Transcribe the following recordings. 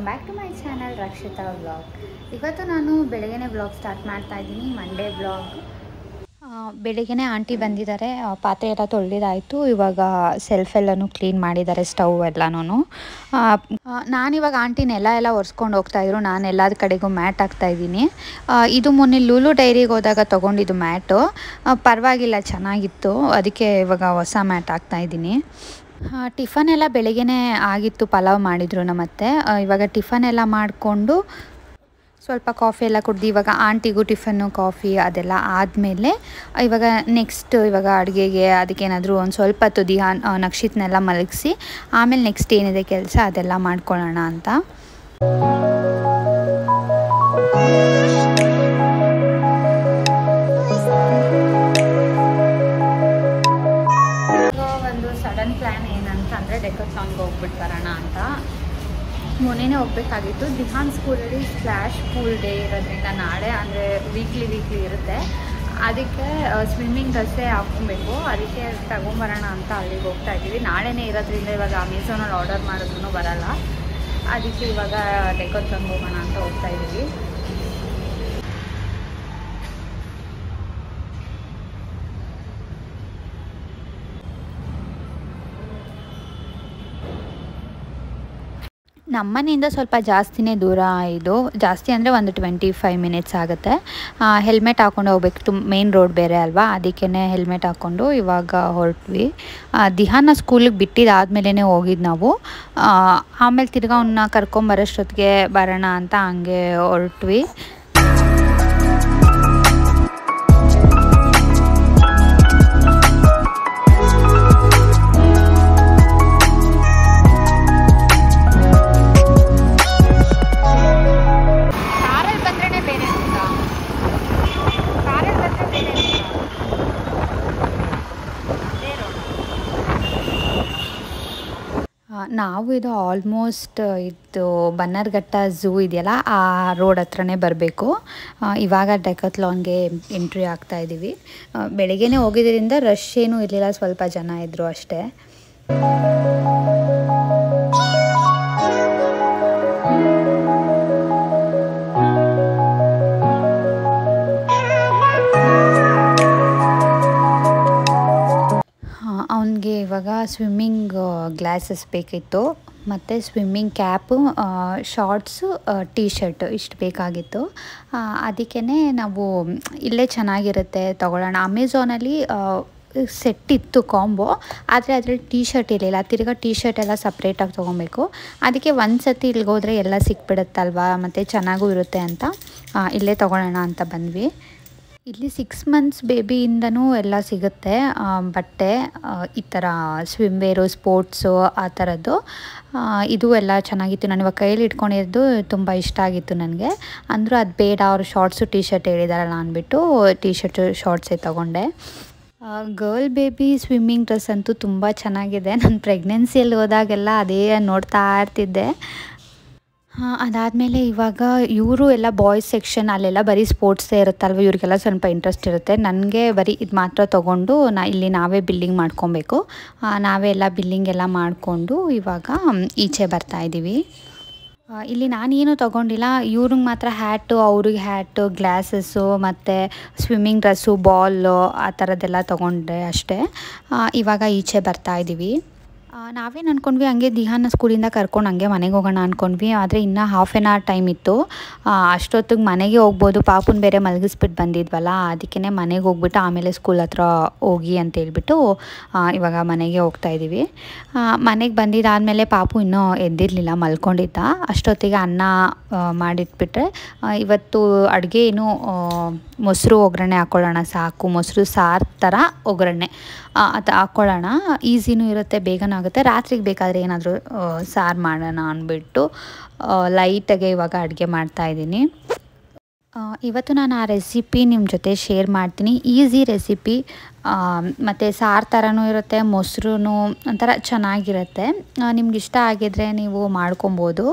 welcome back to my channel Rakshitha vlog ಇವತ್ತು ನಾನು ಬೆಳಗ್ಗೆನೆ ವ್ಲಾಗ್ ಸ್ಟಾರ್ಟ್ ಮಾಡ್ತಾ ಇದ್ದೀನಿ ಮಂಡೇ ವ್ಲಾಗ್ ಬೆಳಗ್ಗೆನೆ ಆಂಟಿ ಬಂದಿದ್ದಾರೆ ಆ, ಪಾತ್ರೆ ಎಲ್ಲ ತೊಳೆದಿದ್ದಾಯಿತು ಇವಾಗ ಸೆಲ್ಫ್ ಎಲ್ಲನೂ ಕ್ಲೀನ್ ಮಾಡಿದ್ದಾರೆ ಸ್ಟವ್ ಎಲ್ಲನೂ ನಾನಿವಾಗ ಆಂಟಿ ನೆಲ ಎಲ್ಲ ಒರೆಸ್ಕೊಂಡು ಹೋಗ್ತಾಯಿದ್ರು ನಾನು ಎಲ್ಲದ ಕಡೆಗೂ ಮ್ಯಾಟ್ ಹಾಕ್ತಾ ಇದ್ದೀನಿ ಆ, ಇದು ಮೊನ್ನೆ ಲೂಲು ಡೈರಿಗೆ ಹೋದಾಗ ತೊಗೊಂಡಿದ್ದು ಮ್ಯಾಟು ಪರವಾಗಿಲ್ಲ ಚೆನ್ನಾಗಿತ್ತು ಅದಕ್ಕೆ ಇವಾಗ ಹೊಸ ಮ್ಯಾಟ್ ಹಾಕ್ತಾ ಇದ್ದೀನಿ ಆ, ಟಿಫನ್ ಎಲ್ಲ ಬೆಳಗ್ಗೆನೇ ಆಗಿತ್ತು ಪಲಾವ್ ಮಾಡಿದ್ರು ನಮ್ಮತ್ತೆ ಆ, ಇವಾಗ ಟಿಫನ್ ಎಲ್ಲ ಮಾಡಿಕೊಂಡು ಸ್ವಲ್ಪ ಕಾಫಿ ಎಲ್ಲ ಕುಡ್ದು ಇವಾಗ ಆಂಟಿಗೂ ಟಿಫನ್ನು ಕಾಫಿ ಅದೆಲ್ಲ ಆದಮೇಲೆ ಇವಾಗ ನೆಕ್ಸ್ಟ್ ಇವಾಗ ಅಡುಗೆಗೆ ಅದಕ್ಕೇನಾದರೂ ಒಂದು ಸ್ವಲ್ಪ ಹೊತ್ತು ದಿಹಾನ್ ಆ, ನಕ್ಷಿತ್ನೆಲ್ಲ ಮಲಗಿಸಿ ಆಮೇಲೆ ನೆಕ್ಸ್ಟ್ ಏನಿದೆ ಕೆಲಸ ಅದೆಲ್ಲ ಮಾಡ್ಕೊಳ್ಳೋಣ ಅಂತ ಈಗ ಒಂದು ಸಡನ್ ಪ್ಲ್ಯಾನ್ ಏನಂತಂದರೆ ಡೆಕೋಥಾನ್ಗೆ ಹೋಗ್ಬಿಟ್ಟು ಬರೋಣ ಅಂತ ಮೊನ್ನೆನೇ ಹೋಗ್ಬೇಕಾಗಿತ್ತು ದಿಹಾನ್ ಸ್ಕೂಲಲ್ಲಿ ಸ್ಲ್ಯಾಶ್ ಪೂಲ್ ಡೇ ಇರೋದ್ರಿಂದ ನಾಳೆ ಅಂದರೆ ವೀಕ್ಲಿ ವೀಕ್ಲಿ ಇರುತ್ತೆ ಅದಕ್ಕೆ ಸ್ವಿಮ್ಮಿಂಗ್ ಡ್ರೆಸ್ಸೇ ಹಾಕ್ಕೊಬೇಕು ಅದಕ್ಕೆ ತಗೊಂಬರೋಣ ಅಂತ ಅಲ್ಲಿಗೆ ಹೋಗ್ತಾ ಇದ್ದೀವಿ ನಾಳೆನೇ ಇರೋದ್ರಿಂದ ಇವಾಗ ಅಮೆಝಾನಲ್ಲಿ ಆರ್ಡರ್ ಮಾಡಿದ್ರು ಬರಲ್ಲ ಅದಕ್ಕೆ ಇವಾಗ ಡೆಕೋಥಾನ್ಗೆ ಹೋಗೋಣ ಅಂತ ಹೋಗ್ತಾ ಇದ್ದೀವಿ ನಮ್ಮನೆಯಿಂದ ಸ್ವಲ್ಪ ಜಾಸ್ತಿನೇ ದೂರ ಇದು ಜಾಸ್ತಿ ಅಂದರೆ ಒಂದು ಟ್ವೆಂಟಿ ಫೈವ್ ಮಿನಿಟ್ಸ್ ಆಗುತ್ತೆ ಹೆಲ್ಮೆಟ್ ಹಾಕೊಂಡು ಹೋಗ್ಬೇಕು ತುಂಬ ಮೇನ್ ರೋಡ್ ಬೇರೆ ಅಲ್ವಾ ಅದಕ್ಕೇ ಹೆಲ್ಮೆಟ್ ಹಾಕ್ಕೊಂಡು ಇವಾಗ ಹೊರಟ್ವಿ ದಿಹಾನ ಸ್ಕೂಲಿಗೆ ಬಿಟ್ಟಿದ್ದಾದ್ಮೇಲೆ ಹೋಗಿದ್ದು ನಾವು ಆ, ಆಮೇಲೆ ತಿರ್ಗಾ ಅವನ್ನ ಕರ್ಕೊಂಬರೋಷ್ಟೊತ್ತಿಗೆ ಬರೋಣ ಅಂತ ಹಂಗೆ ಹೊರಟ್ವಿ ಕಾರಲ್ಲಿ ಬಂದ್ರೇ ಬೇರೆ ಅಂತ ಕಾರಲ್ಲಿ ಬಂದರೆ ಬೇರೆ ಆ, ನಾವು ಇದು ಆಲ್ಮೋಸ್ಟ್ ಇದು ಬನ್ನರ್ಘಟ್ಟ ಝೂ ಇದೆಯಲ್ಲ ಆ ರೋಡ್ ಹತ್ರನೇ ಬರಬೇಕು ಇವಾಗ ಡೆಕತ್ಲಾನ್ಗೆ ಎಂಟ್ರಿ ಆಗ್ತಾ ಇದ್ದೀವಿ ಆ, ಬೆಳಗ್ಗೆನೇ ಹೋಗಿದ್ದರಿಂದ ರಶ್ ಏನೂ ಇರಲಿಲ್ಲ ಸ್ವಲ್ಪ ಜನ ಇದ್ದರು ಅಷ್ಟೇ ಅವನಿಗೆ ಇವಾಗ ಸ್ವಿಮ್ಮಿಂಗ್ ಗ್ಲಾಸಸ್ ಬೇಕಿತ್ತು ಮತ್ತು swimming cap shorts T shirt ಇಷ್ಟು ಬೇಕಾಗಿತ್ತು ಅದಕ್ಕೇ ನಾವು ಇಲ್ಲೇ ಚೆನ್ನಾಗಿರುತ್ತೆ ತೊಗೊಳ್ಳೋಣ ಅಮೆಝಾನಲ್ಲಿ ಸೆಟ್ ಇತ್ತು ಕಾಂಬೋ ಆದರೆ ಅದರಲ್ಲಿ ಟೀ ಶರ್ಟ್ ಇರಲಿಲ್ಲ ತಿರ್ಗಾ ಟೀ ಶರ್ಟ್ ಎಲ್ಲ ಸಪ್ರೇಟಾಗಿ ತೊಗೊಬೇಕು ಅದಕ್ಕೆ ಒಂದು ಸತಿ ಇಲ್ಲಿಗೆ ಹೋದರೆ ಎಲ್ಲ ಸಿಕ್ಬಿಡುತ್ತಲ್ವಾ ಮತ್ತು ಚೆನ್ನಾಗೂ ಇರುತ್ತೆ ಅಂತ ಆ, ಇಲ್ಲೇ ತೊಗೊಳ್ಳೋಣ ಅಂತ ಬಂದ್ವಿ ಇಲ್ಲಿ ಸಿಕ್ಸ್ ಮಂತ್ಸ್ ಬೇಬಿಯಿಂದನೂ ಎಲ್ಲ ಸಿಗುತ್ತೆ ಆ, ಬಟ್ಟೆ ಆ, ಈ ಥರ ಸ್ವಿಮ್ವೇರು ಸ್ಪೋರ್ಟ್ಸು ಆ ಥರದ್ದು ಆ, ಇದು ಎಲ್ಲ ಚೆನ್ನಾಗಿತ್ತು ನಾನು ಇವಾಗ ಕೈಯಲ್ಲಿ ಇಟ್ಕೊಂಡಿದ್ದು ತುಂಬ ಇಷ್ಟ ಆಗಿತ್ತು ನನಗೆ ಅಂದರೂ ಅದು ಬೇಡ ಅವರು ಶಾರ್ಟ್ಸು ಟೀ ಶರ್ಟ್ ಹೇಳಿದಾರಲ್ಲ ಅಂದ್ಬಿಟ್ಟು ಟೀ ಶರ್ಟು ಶಾರ್ಟ್ಸೇ ತೊಗೊಂಡೆ ಗರ್ಲ್ ಬೇಬಿ ಸ್ವಿಮ್ಮಿಂಗ್ ಡ್ರೆಸ್ ಅಂತೂ ತುಂಬ ಚೆನ್ನಾಗಿದೆ ನಾನು ಪ್ರೆಗ್ನೆನ್ಸಿಯಲ್ಲಿ ಹೋದಾಗೆಲ್ಲ ಅದೇ ನೋಡ್ತಾ ಇರ್ತಿದ್ದೆ ಹಾಂ ಅದಾದಮೇಲೆ ಇವಾಗ ಇವರು ಎಲ್ಲ ಬಾಯ್ಸ್ ಸೆಕ್ಷನ್ ಅಲ್ಲೆಲ್ಲ ಬರೀ ಸ್ಪೋರ್ಟ್ಸೇ ಇರುತ್ತಲ್ವ ಇವ್ರಿಗೆಲ್ಲ ಸ್ವಲ್ಪ ಇಂಟ್ರೆಸ್ಟ್ ಇರುತ್ತೆ ನನಗೆ ಬರೀ ಇದು ಮಾತ್ರ ತೊಗೊಂಡು ನಾ ಇಲ್ಲಿ ನಾವೇ ಬಿಲ್ಲಿಂಗ್ ಮಾಡ್ಕೊಬೇಕು ಆ, ನಾವೇ ಎಲ್ಲ ಬಿಲ್ಲಿಂಗ್ ಎಲ್ಲ ಮಾಡಿಕೊಂಡು ಇವಾಗ ಮ್, ಈಚೆ ಬರ್ತಾ ಇದ್ದೀವಿ ಆ, ಇಲ್ಲಿ ನಾನೇನು ತೊಗೊಂಡಿಲ್ಲ ಇವ್ರಿಗೆ ಮಾತ್ರ ಹ್ಯಾಟು ಅವ್ರಿಗೆ ಹ್ಯಾಟು ಗ್ಲಾಸಸ್ಸು ಮತ್ತು ಸ್ವಿಮ್ಮಿಂಗ್ ಡ್ರೆಸ್ಸು ಬಾಲು ಆ ಥರದ್ದೆಲ್ಲ ತೊಗೊಂಡೆ ಅಷ್ಟೇ ಆ, ಇವಾಗ ಈಚೆ ಬರ್ತಾ ಇದ್ದೀವಿ ಆ, ನಾವೇನು ಅಂದ್ಕೊಂಡ್ವಿ ಹಂಗೆ ದಿಹಾನ ಸ್ಕೂಲಿಂದ ಕರ್ಕೊಂಡು ಹಂಗೆ ಮನೆಗೆ ಹೋಗೋಣ ಅಂದ್ಕೊಂಡ್ವಿ ಆದರೆ ಇನ್ನೂ ಹಾಫ್ ಆನ್ ಅವರ್ ಟೈಮ್ ಇತ್ತು ಆ, ಅಷ್ಟೊತ್ತಿಗೆ ಮನೆಗೆ ಹೋಗ್ಬೋದು ಪಾಪುನ ಬೇರೆ ಮಲಗಿಸ್ಬಿಟ್ಟು ಬಂದಿದ್ವಲ್ಲ ಅದಕ್ಕೇ ಮನೆಗೆ ಹೋಗ್ಬಿಟ್ಟು ಆಮೇಲೆ ಸ್ಕೂಲ್ ಹತ್ರ ಹೋಗಿ ಅಂತ ಹೇಳ್ಬಿಟ್ಟು ಆ, ಇವಾಗ ಮನೆಗೆ ಹೋಗ್ತಾ ಇದ್ದೀವಿ ಮನೆಗೆ ಬಂದಿದ್ದಾದಮೇಲೆ ಪಾಪು ಇನ್ನೂ ಎದ್ದಿರಲಿಲ್ಲ ಮಲ್ಕೊಂಡಿದ್ದ ಅಷ್ಟೊತ್ತಿಗೆ ಅನ್ನ ಆ, ಮಾಡಿಟ್ಬಿಟ್ರೆ ಆ, ಇವತ್ತು ಅಡುಗೆ ಏನು ಆ, ಮೊಸರು ಒಗ್ಗರಣೆ ಹಾಕ್ಕೊಳ್ಳೋಣ ಸಾಕು ಮೊಸರು ಸಾರು ಥರ ಒಗ್ಗರಣೆ ಆ, ಅದು ಹಾಕ್ಕೊಳ್ಳೋಣ ಈಸಿನೂ ಇರುತ್ತೆ ಬೇಗನೂ ಆಗುತ್ತೆ ರಾತ್ರಿಗೆ ಬೇಕಾದರೆ ಏನಾದರೂ ಸಾರು ಮಾಡೋಣ ಅಂದ್ಬಿಟ್ಟು ಲೈಟಾಗೆ ಇವಾಗ ಅಡುಗೆ ಮಾಡ್ತಾಯಿದ್ದೀನಿ ಇವತ್ತು ನಾನು ಆ ರೆಸಿಪಿ ನಿಮ್ಮ ಜೊತೆ ಶೇರ್ ಮಾಡ್ತೀನಿ ಈಸಿ ರೆಸಿಪಿ ಮತ್ತು ಸಾರು ಥರನೂ ಇರುತ್ತೆ ಮೊಸರು ಒಂಥರ ಚೆನ್ನಾಗಿರುತ್ತೆ ನಿಮ್ಗೆ ಇಷ್ಟ ಆಗಿದ್ರೆ ನೀವು ಮಾಡ್ಕೊಬೋದು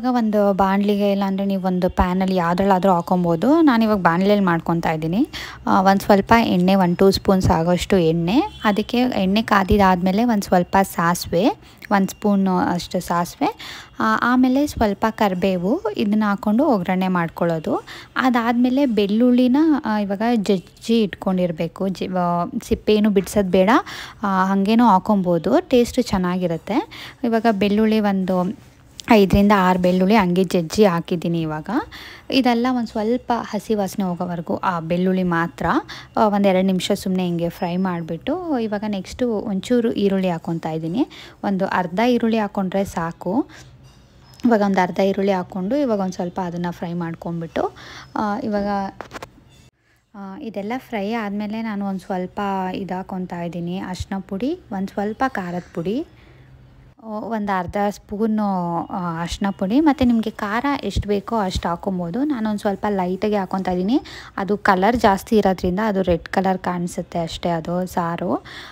ಇವಾಗ ಒಂದು ಬಾಣಲಿಗೆ ಇಲ್ಲಾಂದರೆ ನೀವು ಒಂದು ಪ್ಯಾನಲ್ಲಿ ಯಾವುದ್ರಲ್ಲಾದರೂ ಹಾಕೊಬೋದು ನಾನು ಇವಾಗ ಬಾಣಲೆಯಲ್ಲಿ ಮಾಡ್ಕೊತಾ ಇದ್ದೀನಿ ಒಂದು ಸ್ವಲ್ಪ ಎಣ್ಣೆ ಒಂದು ಟೂ ಸ್ಪೂನ್ಸ್ ಆಗೋಷ್ಟು ಎಣ್ಣೆ ಅದಕ್ಕೆ ಎಣ್ಣೆ ಕಾದಿದಾದಮೇಲೆ ಒಂದು ಸ್ವಲ್ಪ ಸಾಸಿವೆ ಒಂದು ಸ್ಪೂನ್ ಅಷ್ಟು ಸಾಸಿವೆ ಆಮೇಲೆ ಸ್ವಲ್ಪ ಕರಿಬೇವು ಇದನ್ನ ಹಾಕ್ಕೊಂಡು ಒಗ್ಗರಣೆ ಮಾಡ್ಕೊಳ್ಳೋದು ಅದಾದಮೇಲೆ ಬೆಳ್ಳುಳ್ಳಿನ ಇವಾಗ ಜಜ್ಜಿ ಇಟ್ಕೊಂಡಿರಬೇಕು ಜಿ ಸಿಪ್ಪೇನು ಬಿಡ್ಸೋದು ಬೇಡ ಹಾಗೇನೂ ಹಾಕೊಬೋದು ಟೇಸ್ಟು ಚೆನ್ನಾಗಿರುತ್ತೆ ಇವಾಗ ಬೆಳ್ಳುಳ್ಳಿ ಒಂದು ಐದರಿಂದ ಆರು ಬೆಳ್ಳುಳ್ಳಿ ಹಂಗೆ ಜಜ್ಜಿ ಹಾಕಿದ್ದೀನಿ ಇವಾಗ ಇದೆಲ್ಲ ಒಂದು ಸ್ವಲ್ಪ ಹಸಿ ವಾಸನೆ ಹೋಗೋವರೆಗೂ ಆ ಬೆಳ್ಳುಳ್ಳಿ ಮಾತ್ರ ಒಂದೆರಡು ನಿಮಿಷ ಸುಮ್ಮನೆ ಹಿಂಗೆ ಫ್ರೈ ಮಾಡಿಬಿಟ್ಟು ಇವಾಗ ನೆಕ್ಸ್ಟು ಒಂಚೂರು ಈರುಳ್ಳಿ ಹಾಕ್ಕೊತಾ ಇದ್ದೀನಿ ಒಂದು ಅರ್ಧ ಈರುಳ್ಳಿ ಹಾಕ್ಕೊಂಡ್ರೆ ಸಾಕು ಇವಾಗ ಒಂದು ಅರ್ಧ ಈರುಳ್ಳಿ ಹಾಕ್ಕೊಂಡು ಇವಾಗ ಒಂದು ಸ್ವಲ್ಪ ಅದನ್ನು ಫ್ರೈ ಮಾಡ್ಕೊಂಬಿಟ್ಟು ಇವಾಗ ಇದೆಲ್ಲ ಫ್ರೈ ಆದಮೇಲೆ ನಾನು ಒಂದು ಸ್ವಲ್ಪ ಇದು ಹಾಕ್ಕೊತಾ ಇದ್ದೀನಿ ಅರಿಶಿನ ಪುಡಿ ಒಂದು ಸ್ವಲ್ಪ ಖಾರದ ಪುಡಿ ಒಂದು ಅರ್ಧ ಸ್ಪೂನು ಅರಿಶಿನ ಪುಡಿ ಮತ್ತು ನಿಮಗೆ ಖಾರ ಎಷ್ಟು ಬೇಕೋ ಅಷ್ಟು ಹಾಕೊಬೋದು ನಾನೊಂದು ಸ್ವಲ್ಪ ಲೈಟಾಗಿ ಹಾಕ್ಕೊತಾ ಇದ್ದೀನಿ ಅದು ಕಲರ್ ಜಾಸ್ತಿ ಇರೋದ್ರಿಂದ ಅದು ರೆಡ್ ಕಲರ್ ಕಾಣಿಸುತ್ತೆ ಅಷ್ಟೇ ಅದು ಸಾರು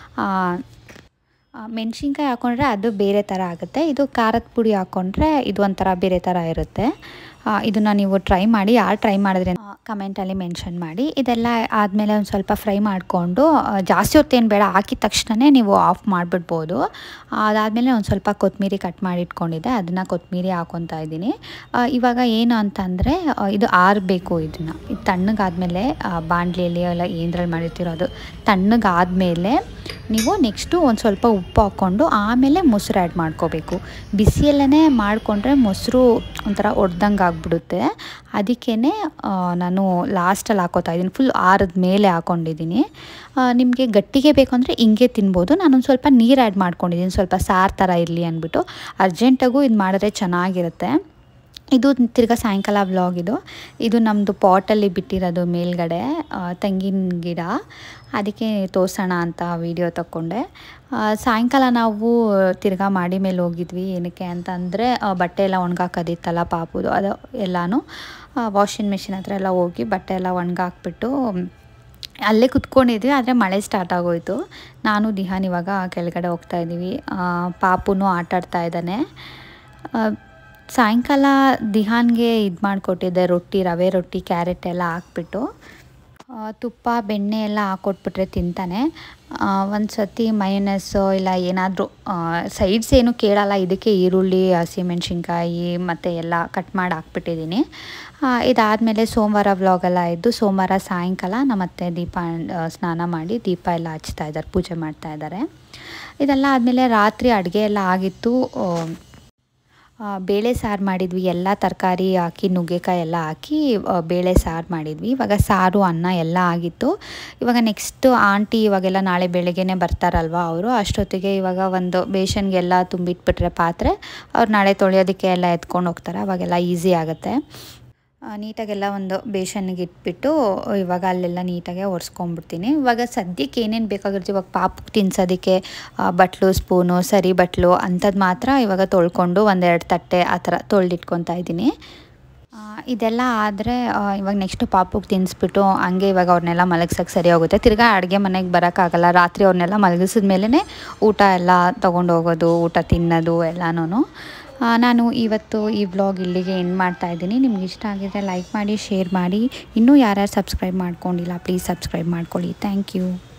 ಮೆಣಸಿನ್ಕಾಯಿ ಹಾಕ್ಕೊಂಡ್ರೆ ಅದು ಬೇರೆ ಥರ ಆಗುತ್ತೆ ಇದು ಖಾರದ ಪುಡಿ ಹಾಕ್ಕೊಂಡ್ರೆ ಇದು ಒಂಥರ ಬೇರೆ ಥರ ಇರುತ್ತೆ ಇದನ್ನು ನೀವು ಟ್ರೈ ಮಾಡಿ ಯಾರು ಟ್ರೈ ಮಾಡಿದ್ರೆ ಕಮೆಂಟಲ್ಲಿ ಮೆನ್ಷನ್ ಮಾಡಿ ಇದೆಲ್ಲ ಆದಮೇಲೆ ಒಂದು ಸ್ವಲ್ಪ ಫ್ರೈ ಮಾಡಿಕೊಂಡು ಜಾಸ್ತಿ ಹೊತ್ತೇನು ಬೇಡ ಹಾಕಿದ ತಕ್ಷಣವೇ ನೀವು ಆಫ್ ಮಾಡಿಬಿಡ್ಬೋದು ಅದಾದಮೇಲೆ ಒಂದು ಸ್ವಲ್ಪ ಕೊತ್ತಂಬರಿ ಕಟ್ ಮಾಡಿ ಇಟ್ಕೊಂಡಿದ್ದೆ ಅದನ್ನು ಕೊತ್ತಂಬರಿ ಹಾಕ್ಕೊತಾ ಇದ್ದೀನಿ ಇವಾಗ ಏನು ಅಂತಂದರೆ ಇದು ಆರಬೇಕು ಇದನ್ನು ಇದು ತಣ್ಣಗಾದಮೇಲೆ ಬಾಣಲಿಯಲ್ಲಿ ಎಲ್ಲ ಏನರಲ್ಲಿ ಮಾಡಿರ್ತೀರೋ ಅದು ತಣ್ಣಗಾದಮೇಲೆ ನೀವು ನೆಕ್ಸ್ಟು ಒಂದು ಸ್ವಲ್ಪ ಉಪ್ಪು ಹಾಕ್ಕೊಂಡು ಆಮೇಲೆ ಮೊಸರು ಆ್ಯಡ್ ಮಾಡ್ಕೋಬೇಕು ಬಿಸಿಯಲ್ಲೇ ಮಾಡಿಕೊಂಡ್ರೆ ಮೊಸರು ಒಂಥರ ಒಡ್ದಂಗೆ ಆಗಿಬಿಡುತ್ತೆ ಅದಕ್ಕೇ ನಾನು ಲಾಸ್ಟಲ್ಲಿ ಹಾಕೋತಾ ಇದ್ದೀನಿ ಫುಲ್ ಆರದ ಮೇಲೆ ಹಾಕ್ಕೊಂಡಿದ್ದೀನಿ ನಿಮಗೆ ಗಟ್ಟಿಗೆ ಬೇಕು ಅಂದರೆ ಹಿಂಗೆ ತಿನ್ಬೋದು ನಾನೊಂದು ಸ್ವಲ್ಪ ನೀರು ಆ್ಯಡ್ ಮಾಡ್ಕೊಂಡಿದ್ದೀನಿ ಸ್ವಲ್ಪ ಸಾರು ಥರ ಇರಲಿ ಅಂದ್ಬಿಟ್ಟು ಅರ್ಜೆಂಟಾಗೂ ಇದು ಮಾಡಿದ್ರೆ ಚೆನ್ನಾಗಿರುತ್ತೆ ಇದು ತಿರ್ಗಾ ಸಾಯಂಕಾಲ ವ್ಲಾಗ್ ಇದು ಇದು ನಮ್ಮದು ಪಾಟಲ್ಲಿ ಬಿಟ್ಟಿರೋದು ಮೇಲ್ಗಡೆ ತೆಂಗಿನ ಗಿಡ ಅದಕ್ಕೆ ತೋರಿಸೋಣ ಅಂತ ವಿಡಿಯೋ ತಗೊಂಡೆ ಸಾಯಂಕಾಲ ನಾವು ತಿರ್ಗಾ ಮಾಡಿ ಮೇಲೆ ಹೋಗಿದ್ವಿ ಏನಕ್ಕೆ ಅಂತಂದರೆ ಬಟ್ಟೆ ಎಲ್ಲ ಒಣಗಾಕೋದಿತ್ತಲ್ಲ ಪಾಪುದು ಅದು ಎಲ್ಲನೂ ವಾಷಿಂಗ್ ಮಿಷಿನ್ ಹತ್ರ ಎಲ್ಲ ಹೋಗಿ ಬಟ್ಟೆ ಎಲ್ಲ ಒಣಗಾಕ್ಬಿಟ್ಟು ಅಲ್ಲೇ ಕುತ್ಕೊಂಡಿದ್ವಿ ಆದರೆ ಮಳೆ ಸ್ಟಾರ್ಟ್ ಆಗೋಯಿತು ನಾನು ದಿಹಾನ್ ಇವಾಗ ಕೆಳಗಡೆ ಹೋಗ್ತಾ ಇದ್ದೀವಿ ಪಾಪುನೂ ಆಟಾಡ್ತಾ ಇದ್ದಾನೆ ಸಾಯಂಕಾಲ ದಿಹಾನ್ಗೆ ಇದು ಮಾಡಿಕೊಟ್ಟಿದ್ದೆ ರೊಟ್ಟಿ ರವೆ ರೊಟ್ಟಿ ಕ್ಯಾರೆಟ್ ಎಲ್ಲ ಹಾಕ್ಬಿಟ್ಟು ತುಪ್ಪ ಬೆಣ್ಣೆ ಎಲ್ಲ ಹಾಕ್ಕೊಟ್ಬಿಟ್ರೆ ತಿಂತಾನೆ ಒಂದು ಸತಿ ಮೈನಸ್ಸು ಇಲ್ಲ ಏನಾದರೂ ಸೈಡ್ಸ್ ಏನು ಕೇಳಲ್ಲ ಇದಕ್ಕೆ ಈರುಳ್ಳಿ ಹಸಿಮೆಣ್ಸಿನ್ಕಾಯಿ ಮತ್ತು ಎಲ್ಲ ಕಟ್ ಮಾಡಿ ಹಾಕ್ಬಿಟ್ಟಿದ್ದೀನಿ ಇದಾದಮೇಲೆ ಸೋಮವಾರ ವ್ಲಾಗೆಲ್ಲ ಇದ್ದು ಸೋಮವಾರ ಸಾಯಂಕಾಲ ನಮ್ಮತ್ತೆ ದೀಪ ಸ್ನಾನ ಮಾಡಿ ದೀಪ ಎಲ್ಲ ಹಚ್ತಾ ಇದ್ದಾರೆ ಪೂಜೆ ಮಾಡ್ತಾ ಇದ್ದಾರೆ ಇದೆಲ್ಲ ಆದಮೇಲೆ ರಾತ್ರಿ ಅಡುಗೆ ಎಲ್ಲ ಆಗಿತ್ತು ಬೇಳೆ ಸಾರು ಮಾಡಿದ್ವಿ ಎಲ್ಲ ತರಕಾರಿ ಹಾಕಿ ನುಗ್ಗೆಕಾಯಿ ಎಲ್ಲ ಹಾಕಿ ಬೇಳೆ ಸಾರು ಮಾಡಿದ್ವಿ ಇವಾಗ ಸಾರು ಅನ್ನ ಎಲ್ಲ ಆಗಿತ್ತು ಇವಾಗ ನೆಕ್ಸ್ಟು ಆಂಟಿ ಇವಾಗೆಲ್ಲ ನಾಳೆ ಬೆಳಗ್ಗೆನೇ ಬರ್ತಾರಲ್ವ ಅವರು ಅಷ್ಟೊತ್ತಿಗೆ ಇವಾಗ ಒಂದು ಬೇಷನ್ಗೆಲ್ಲ ತುಂಬಿಟ್ಬಿಟ್ರೆ ಪಾತ್ರೆ ಅವ್ರು ನಾಳೆ ತೊಳೆಯೋದಕ್ಕೆ ಎಲ್ಲ ಎತ್ಕೊಂಡು ಹೋಗ್ತಾರೆ ಅವಾಗೆಲ್ಲ ಈಸಿ ಆಗುತ್ತೆ ನೀಟಾಗೆಲ್ಲ ಒಂದು ಬೇಷನ್ಗೆ ಇಟ್ಬಿಟ್ಟು ಇವಾಗ ಅಲ್ಲೆಲ್ಲ ನೀಟಾಗೆ ಒರೆಸ್ಕೊಂಡ್ಬಿಡ್ತೀನಿ ಇವಾಗ ಸದ್ಯಕ್ಕೆ ಏನೇನು ಬೇಕಾಗಿರುತ್ತೆ ಇವಾಗ ಪಾಪಕ್ಕೆ ತಿನ್ಸೋದಕ್ಕೆ ಬಟ್ಲು ಸ್ಪೂನು ಸರಿ ಬಟ್ಲು ಅಂಥದ್ದು ಮಾತ್ರ ಇವಾಗ ತೊಳ್ಕೊಂಡು ಒಂದೆರಡು ತಟ್ಟೆ ಆ ಥರ ತೊಳೆದಿಟ್ಕೊತಾ ಇದ್ದೀನಿ ಇದೆಲ್ಲ ಆದರೆ ಇವಾಗ ನೆಕ್ಸ್ಟು ಪಾಪುಗೆ ತಿನ್ನಿಸ್ಬಿಟ್ಟು ಹಂಗೆ ಇವಾಗ ಅವ್ರನ್ನೆಲ್ಲ ಮಲಗ್ಸೋಕ್ಕೆ ಸರಿ ಹೋಗುತ್ತೆ ತಿರ್ಗಾ ಅಡುಗೆ ಮನೆಗೆ ಬರೋಕ್ಕಾಗಲ್ಲ ರಾತ್ರಿ ಅವ್ರನ್ನೆಲ್ಲ ಮಲಗಿಸಿದ ಮೇಲೇ ಊಟ ಎಲ್ಲ ತೊಗೊಂಡು ಹೋಗೋದು ಊಟ ತಿನ್ನೋದು ಎಲ್ಲನೂ ನಾನು ಇವತ್ತು ಈ ವ್ಲಾಗ್ ಇಲ್ಲಿಗೆ ಎಂಡ್ ಮಾಡ್ತಾ ಇದ್ದೀನಿ ನಿಮ್ಗೆ ಇಷ್ಟ ಆಗಿದ್ರೆ ಲೈಕ್ ಮಾಡಿ ಶೇರ್ ಮಾಡಿ ಇನ್ನೂ ಯಾರ್ಯಾರು ಸಬ್ಸ್ಕ್ರೈಬ್ ಮಾಡ್ಕೊಂಡಿಲ್ಲ ಪ್ಲೀಸ್ ಸಬ್ಸ್ಕ್ರೈಬ್ ಮಾಡ್ಕೊಳ್ಳಿ ಥ್ಯಾಂಕ್ ಯು